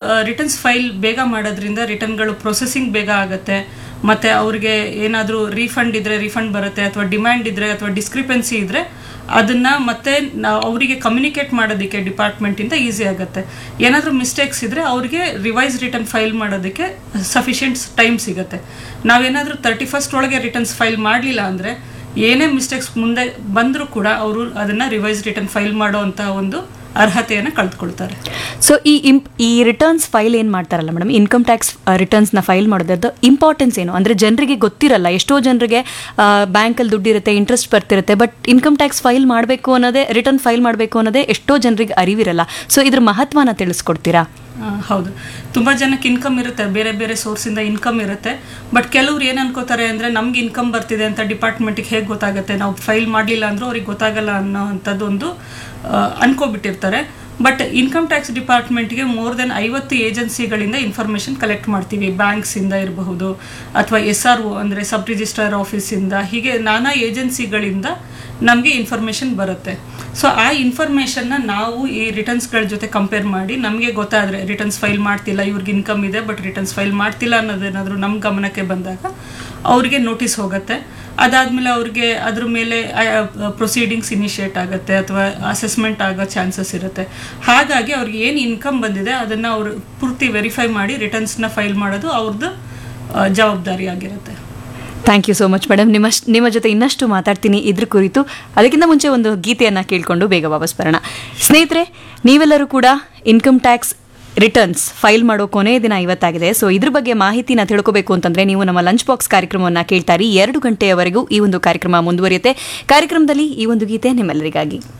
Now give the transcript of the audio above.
returns file ಬೇಗ ಮಾಡೋದ್ರಿಂದ ರಿಟರ್ನ್ಗಳು processing ಬೇಗ ಆಗುತ್ತೆ ಮತ್ತು ಅವ್ರಿಗೆ ಏನಾದರೂ ರೀಫಂಡ್ ಇದ್ದರೆ ರೀಫಂಡ್ ಬರುತ್ತೆ ಅಥವಾ ಡಿಮ್ಯಾಂಡ್ ಇದ್ದರೆ ಅಥವಾ ಡಿಸ್ಕ್ರಿಪೆನ್ಸಿ ಇದ್ದರೆ ಅದನ್ನು ಮತ್ತೆ ನಾವು ಅವರಿಗೆ ಕಮ್ಯುನಿಕೇಟ್ ಮಾಡೋದಕ್ಕೆ ಡಿಪಾರ್ಟ್ಮೆಂಟಿಂದ ಈಸಿ ಆಗುತ್ತೆ ಏನಾದರೂ ಮಿಸ್ಟೇಕ್ಸ್ ಇದ್ದರೆ ಅವರಿಗೆ ರಿವೈಸ್ ರಿಟರ್ನ್ ಫೈಲ್ ಮಾಡೋದಕ್ಕೆ ಸಫಿಷಿಯೆಂಟ್ ಟೈಮ್ ಸಿಗುತ್ತೆ ನಾವೇನಾದರೂ ತರ್ಟಿ ಫಸ್ಟ್ ಒಳಗೆ ರಿಟರ್ನ್ಸ್ ಫೈಲ್ ಮಾಡಲಿಲ್ಲ ಅಂದರೆ ಏನೇ ಮಿಸ್ಟೇಕ್ಸ್ ಮುಂದೆ ಬಂದರೂ ಕೂಡ ಅವರು ಅದನ್ನು ರಿವೈಸ್ ರಿಟರ್ನ್ ಫೈಲ್ ಮಾಡೋ ಅಂತ ಒಂದು ಅರ್ಹತೆಯನ್ನು ಕಳೆದುಕೊಳ್ತಾರೆ ಸೊ ಈ ಇಂಪ್ ಈ ರಿಟರ್ನ್ಸ್ ಫೈಲ್ ಏನು ಮಾಡ್ತಾರಲ್ಲ ಮೇಡಮ್ ಇನ್ಕಮ್ ಟ್ಯಾಕ್ಸ್ ರಿಟರ್ನ್ಸ್ನ ಫೈಲ್ ಮಾಡೋದ್ರದ್ದು ಇಂಪಾರ್ಟೆನ್ಸ್ ಏನು ಅಂದರೆ ಜನರಿಗೆ ಗೊತ್ತಿರಲ್ಲ ಎಷ್ಟೋ ಜನರಿಗೆ ಬ್ಯಾಂಕಲ್ಲಿ ದುಡ್ಡಿರುತ್ತೆ ಇಂಟ್ರೆಸ್ಟ್ ಬರ್ತಿರುತ್ತೆ ಬಟ್ ಇನ್ಕಮ್ ಟ್ಯಾಕ್ಸ್ ಫೈಲ್ ಮಾಡಬೇಕು ಅನ್ನೋದೇ ರಿಟರ್ನ್ ಫೈಲ್ ಮಾಡಬೇಕು ಅನ್ನೋದೇ ಎಷ್ಟೋ ಜನರಿಗೆ ಅರಿವಿರಲ್ಲ ಸೊ ಇದ್ರ ಮಹತ್ವನ ತಿಳಿಸ್ಕೊಡ್ತೀರಾ ಆ, ಹೌದು ತುಂಬ ಜನಕ್ಕೆ ಇನ್ಕಮ್ ಇರುತ್ತೆ ಬೇರೆ ಬೇರೆ ಸೋರ್ಸಿಂದ ಇನ್ಕಮ್ ಇರುತ್ತೆ ಬಟ್ ಕೆಲವ್ರು ಏನು ಅನ್ಕೋತಾರೆ ಅಂದರೆ ನಮ್ಗೆ ಇನ್ಕಮ್ ಬರ್ತಿದೆ ಅಂತ ಡಿಪಾರ್ಟ್ಮೆಂಟಿಗೆ ಹೇಗೆ ಗೊತ್ತಾಗುತ್ತೆ ನಾವು ಫೈಲ್ ಮಾಡಲಿಲ್ಲ ಅಂದರೂ ಅವ್ರಿಗೆ ಗೊತ್ತಾಗಲ್ಲ ಅನ್ನೋ ಅಂಥದ್ದು ಒಂದು ಆ, ಅನ್ಕೋಬಿಟ್ಟಿರ್ತಾರೆ ಬಟ್ ಇನ್ಕಮ್ ಟ್ಯಾಕ್ಸ್ ಡಿಪಾರ್ಟ್ಮೆಂಟ್ಗೆ ಮೋರ್ ದೆನ್ ಐವತ್ತು ಏಜೆನ್ಸಿಗಳಿಂದ ಇನ್ಫಾರ್ಮೇಷನ್ ಕಲೆಕ್ಟ್ ಮಾಡ್ತೀವಿ ಬ್ಯಾಂಕ್ಸಿಂದ ಇರಬಹುದು ಅಥವಾ ಎಸ್ ಆರ್ ಒ ಅಂದರೆ ಸಬ್ ರಿಜಿಸ್ಟ್ರಾರ್ ಆಫೀಸಿಂದ ಹೀಗೆ ನಾನಾ ಏಜೆನ್ಸಿಗಳಿಂದ ನಮಗೆ ಇನ್ಫಾರ್ಮೇಷನ್ ಬರುತ್ತೆ ಸೊ ಆ ಇನ್ಫಾರ್ಮೇಷನ್ನ ನಾವು ಈ ರಿಟರ್ನ್ಸ್ಗಳ ಜೊತೆ ಕಂಪೇರ್ ಮಾಡಿ ನಮಗೆ ಗೊತ್ತಾದರೆ ರಿಟರ್ನ್ಸ್ ಫೈಲ್ ಮಾಡ್ತಿಲ್ಲ ಇವ್ರಿಗೆ ಇನ್ಕಮ್ ಇದೆ ಬಟ್ ರಿಟರ್ನ್ಸ್ ಫೈಲ್ ಮಾಡ್ತಿಲ್ಲ ಅನ್ನೋದೇನಾದರೂ ನಮ್ಮ ಗಮನಕ್ಕೆ ಬಂದಾಗ ಅವ್ರಿಗೆ ನೋಟಿಸ್ ಹೋಗುತ್ತೆ ಅದಾದಮೇಲೆ ಅವ್ರಿಗೆ ಅದ್ರ ಮೇಲೆ ಪ್ರೊಸೀಡಿಂಗ್ಸ್ ಇನಿಷಿಯೇಟ್ ಆಗುತ್ತೆ ಅಥವಾ ಅಸೆಸ್ಮೆಂಟ್ ಆಗೋ ಚಾನ್ಸಸ್ ಇರುತ್ತೆ ಹಾಗಾಗಿ ಅವ್ರಿಗೆ ಏನು ಇನ್ಕಮ್ ಬಂದಿದೆ ಅದನ್ನು ಅವರು ಪೂರ್ತಿ ವೆರಿಫೈ ಮಾಡಿ ರಿಟರ್ನ್ಸ್ನ ಫೈಲ್ ಮಾಡೋದು ಅವ್ರದ್ದು ಆ, ಜವಾಬ್ದಾರಿಯಾಗಿರುತ್ತೆ thank you so much madam ನಿಮ್ಮ ನಿಮ್ಮ ಜೊತೆ ಇನ್ನಷ್ಟು ಮಾತಾಡ್ತೀನಿ ಇದ್ರ ಕುರಿತು ಅದಕ್ಕಿಂತ ಮುಂಚೆ ಒಂದು ಗೀತೆಯನ್ನು ಕೇಳಿಕೊಂಡು ಬೇಗ ವಾಪಸ್ ಬರೋಣ ಸ್ನೇಹಿತರೆ ನೀವೆಲ್ಲರೂ ಕೂಡ ಇನ್ಕಮ್ ಟ್ಯಾಕ್ಸ್ ರಿಟರ್ನ್ಸ್ ಫೈಲ್ ಮಾಡೋ ಕೊನೆಯ ದಿನ ಇವತ್ತಾಗಿದೆ ಸೊ ಇದ್ರ ಬಗ್ಗೆ ಮಾಹಿತಿನ ತಿಳ್ಕೋಬೇಕು ಅಂತಂದ್ರೆ ನೀವು ನಮ್ಮ ಲಂಚ್ ಬಾಕ್ಸ್ ಕಾರ್ಯಕ್ರಮವನ್ನು ಕೇಳ್ತಾರಿ ಎರಡು ಗಂಟೆಯವರೆಗೂ ಈ ಒಂದು ಕಾರ್ಯಕ್ರಮ ಮುಂದುವರಿಯುತ್ತೆ ಕಾರ್ಯಕ್ರಮದಲ್ಲಿ ಈ ಒಂದು ಗೀತೆ ನಿಮ್ಮೆಲ್ಲರಿಗಾಗಿ